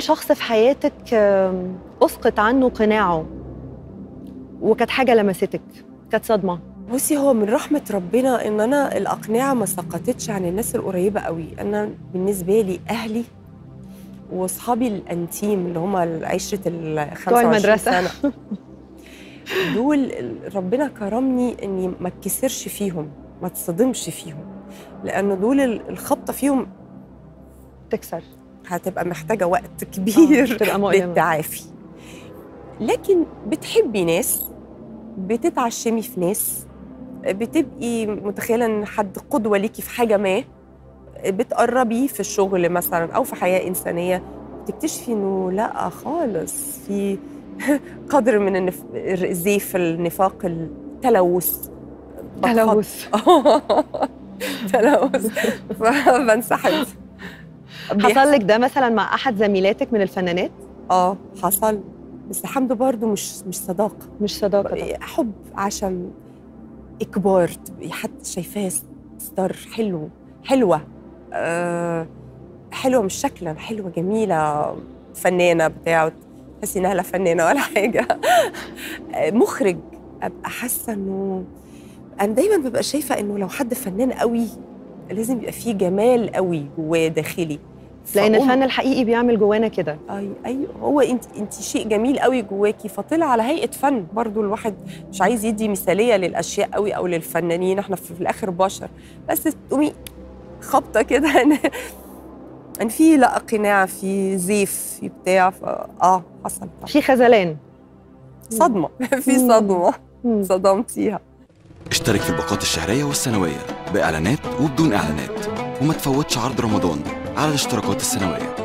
شخص في حياتك آم، اسقط عنه قناعه وكانت حاجه لمستك كانت صدمه بصي هو من رحمة ربنا إن أنا الأقنعة ما سقطتش عن الناس القريبة قوي أنا بالنسبة لي أهلي وأصحابي الأنتيم اللي هم عشرة ال 25 المدرسة. سنة دول ال- ربنا كرمني إني ما اتكسرش فيهم ما اتصدمش فيهم لأن دول ال- الخبطة فيهم تكسر هتبقى محتاجة وقت كبير تبقى مؤلمه للتعافي لكن بتحبي ناس بتتعشمي في ناس بتبقي متخيله ان حد قدوه ليكي في حاجه ما بتقربي في الشغل مثلا او في حياه انسانيه بتكتشفي انه لا خالص في قدر من النف... الزيف النفاق التلوث بتخط- تلوث تلوث فبنسحب حصل لك ده مثلا مع احد زميلاتك من الفنانات اه حصل بس الحمد برضه مش مش صداقه مش صداقه طبعاً. حب عشم اكبار تبقي حد شايفاه ستار حلو حلوه أه حلوه مش شكلا حلوه جميله فنانه بتاع تحسي انها لا فنانه ولا حاجه آه، مخرج ابقى حاسه انه انا دايما ببقى شايفه انه لو حد فنان قوي لازم يبقى فيه جمال قوي جواه داخلي لان فأقوم- الفن الحقيقي بيعمل جوانا كده اي ايوه هو انت انت شيء جميل قوي جواكي فطلع على هيئه فن برضو الواحد مش عايز يدي مثاليه للاشياء قوي او للفنانين احنا في في الاخر بشر بس تقومي خبطه كده ان ان في لا قناع في زيف في بتاع ف اه حصل طبعاً. في خذلان صدمه في مم. صدمه مم. صدمتيها اشترك في الباقات الشهرية والسنوية بإعلانات وبدون إعلانات وما تفوتش عرض رمضان على الاشتراكات السنوية